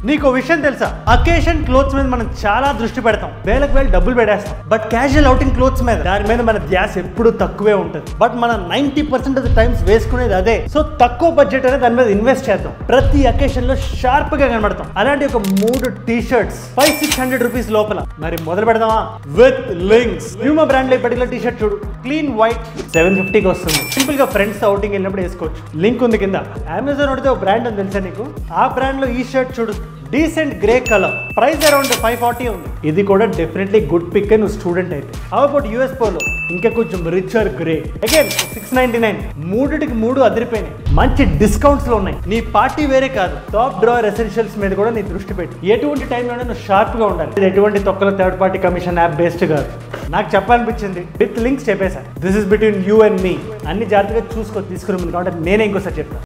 నీకు విషయం తెలుసా అకేషన్ క్లోత్స్ మీద మనం చాలా దృష్టి పెడతాం వేలకు వేలు డబ్బులు పెట్టేస్తాం బట్ క్యాజువల్ అవుటింగ్ క్లోత్స్ మీద దాని మీద మన ధ్యాస ఎప్పుడు తక్కువే ఉంటుంది బట్ మనం ninety percent of the times వేసుకునేది అదే సో తక్కువ బడ్జెట్ అనేది దాని మీద ఇన్వెస్ట్ చేద్దాం ప్రతి అకేషన్ లో షార్ప్ గా కనబడతాం అలాంటి ఒక మూడు T shirts five six hundred rupees లోపల మరి మొదలు పెడదామా విత్ లింక్స్ హ్యూమా బ్రాండ్ లో పర్టికులర్ టీ షర్ట్ చూడు క్లీన్ వైట్ సెవెన్ ఫిఫ్టీకి వస్తుంది సింపుల్ గా ఫ్రెండ్స్ అవుటింగ్ వెళ్ళినప్పుడు వేసుకోవచ్చు లింక్ ఉంది కింద అమెజాన్ ఒకటి ఒక బ్రాండ్ అని తెలుసా నీకు ఆ బ్రాండ్ లో ఈ షర్ట్ చూడు decent grey colour price around five forty ఉంది ఇది కూడా డెఫినెట్లీ గుడ్ పిక్ నువ్వు స్టూడెంట్ అయితే హౌ అబౌట్ యూఎస్ పోలో ఇంకా కొంచెం richer grey again six ninety nine మూడిటికి మూడు అదిరిపోయినాయి మంచి డిస్కౌంట్స్ లో ఉన్నాయి నీ పార్టీ వేరే కాదు టాప్ డ్రాయర్ ఎసెన్షియల్స్ మీద కూడా నీ దృష్టి పెట్టి ఎటువంటి టైంలోనే నువ్వు షార్ప్ గా ఉండాలి ఇది ఎటువంటి తొక్కల third party commission app based కాదు నాకు చెప్పాలనిపించింది విత్ లింక్స్ చెప్పేసా this is between you and me అన్ని జాగ్రత్తగా చూసుకో తీసుకుని ముందు కాబట్టి నేనే ఇంకోసారి చెప్తాను